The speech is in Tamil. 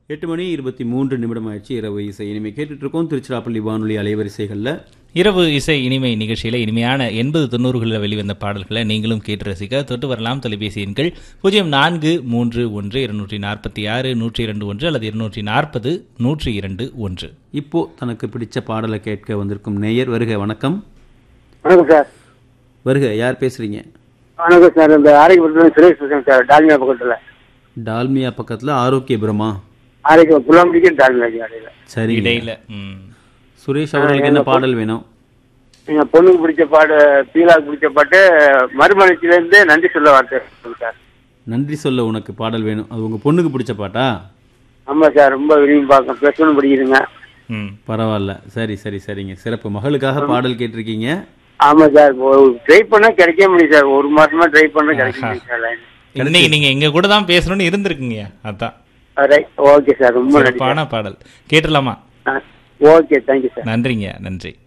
எட்டு மணி இருபத்தி மூன்று நிமிடம் ஆயிடுச்சு இரவு இசை இனிமே கேட்டுட்டு இருக்கோம் திருச்சிராப்பள்ளி வானொலி அலைவரிசைகளில் இரவு இசை இனிமை நிகழ்ச்சியில் இனிமையான எண்பது தொண்ணூறுகளில் வெளிவந்த பாடல்களை நீங்களும் கேட்டு ரசிக்க தொட்டு வரலாம் தொலைபேசி எண்கள் பூஜ்ஜியம் நான்கு மூன்று ஒன்று இருநூற்றி நாற்பத்தி ஆறு நூற்றி இரண்டு ஒன்று அல்லது இருநூற்றி நாற்பது நூற்றி இரண்டு ஒன்று இப்போ தனக்கு பிடிச்ச பாடலை கேட்க வந்திருக்கும் நேயர் வருக வணக்கம் வணக்கம் சார் வருக யார் பேசுறீங்க வணக்கம் சார் இந்த ஆரோக்கியபுரத்தில் சுரேஷ் பேசுறேன் சார் டால்மியா பக்கத்தில் டால்மியா பக்கத்தில் ஆரோக்கியபுரமா ஆரோக்கிய புலாம்பிக்கு டால்மியா கடையில் சரி இடையில ம். சுரேஷ் அவர்களுக்கு என்ன பாடல் வேணும் எங்கள் பொண்ணுக்கு பிடிச்ச பாட்டு பீலாக்கு பிடிச்ச பாட்டு மறுமலர்ச்சியிலேருந்து நன்றி சொல்ல வார்த்தை இருக்கு சார் நன்றி சொல்ல உனக்கு பாடல் வேணும் அது உங்க பொண்ணுக்கு பிடிச்ச பாட்டா ஆமாம் சார் ரொம்ப விரும்பி பார்க்க பேசணும்னு படிக்கிறீங்க ம் பரவாயில்ல சரி சரி சரிங்க சிறப்பு மகளுக்காக பாடல் கேட்டிருக்கீங்க ஆமாம் சார் ட்ரை பண்ணால் கிடைக்க முடியும் சார் ஒரு மாசமா ட்ரை பண்ணால் கிடைக்க முடியும் சார் லைன் இன்னைக்கு நீங்க எங்க கூட தான் பேசணும்னு இருந்திருக்குங்க அதான் ரைட் ஓகே சார் ரொம்ப நன்றி சிறப்பான பாடல் கேட்டுடலாமா ஓகே தேங்க்யூ சார் நன்றிங்க நன்றி